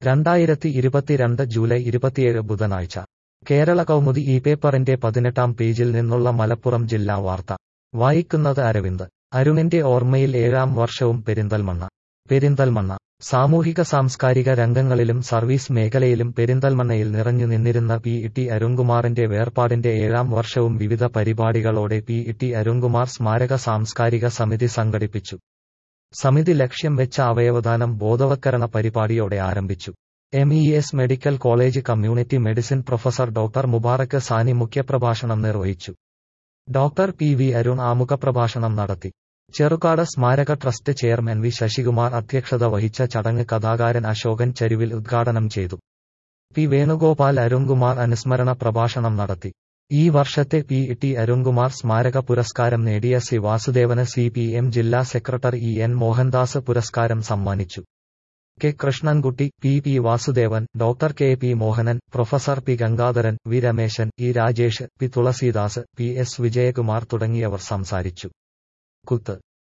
രണ്ടായിരത്തി ഇരുപത്തിരണ്ട് ജൂലൈ ഇരുപത്തിയേഴ് ബുധനാഴ്ച കേരള കൗമുദി ഈ പേപ്പറിന്റെ പതിനെട്ടാം പേജിൽ നിന്നുള്ള മലപ്പുറം ജില്ലാ വാർത്ത വായിക്കുന്നത് അരവിന്ദ് അരുണിന്റെ ഓർമ്മയിൽ ഏഴാം വർഷവും പെരിന്തൽമണ്ണ പെരിന്തൽമണ്ണ സാമൂഹിക സാംസ്കാരിക രംഗങ്ങളിലും സർവീസ് മേഖലയിലും പെരിന്തൽമണ്ണയിൽ നിറഞ്ഞു നിന്നിരുന്ന പി ടി അരുൺകുമാറിന്റെ വേർപാടിന്റെ ഏഴാം വർഷവും വിവിധ പരിപാടികളോടെ പി ടി അരുൺകുമാർ സ്മാരക സാംസ്കാരിക സമിതി സംഘടിപ്പിച്ചു സമിതി ലക്ഷ്യം വെച്ച അവയവദാനം ബോധവത്കരണ പരിപാടിയോടെ ആരംഭിച്ചു M E S medical college community medicine professor doctor Mubarak Sani മുഖ്യപ്രഭാഷണം നിർവഹിച്ചു ഡോക്ടർ പി വി അരുൺ ആമുഖപ്രഭാഷണം നടത്തി ചെറുകാട് സ്മാരക ട്രസ്റ്റ് ചെയർമാൻ വി ശശികുമാർ അധ്യക്ഷത വഹിച്ച ചടങ്ങ് കഥാകാരൻ അശോകൻ ചരുവിൽ ഉദ്ഘാടനം ചെയ്തു പി വേണുഗോപാൽ അരുൺകുമാർ അനുസ്മരണ പ്രഭാഷണം നടത്തി ഈ വർഷത്തെ പി ടി അരുൺകുമാർ സ്മാരക പുരസ്കാരം നേടിയ സി വാസുദേവന് സി പി എം ജില്ലാ സെക്രട്ടറി ഇ എൻ മോഹൻദാസ് പുരസ്കാരം സമ്മാനിച്ചു K Krishnankutty P P Vasudevan doctor K P Mohanan professor P Gangadharan V Rameshan E Rajesh P Thulasidas P S Vijayakumar തുടങ്ങിയവർ സംസാരിച്ചു കുത്ത്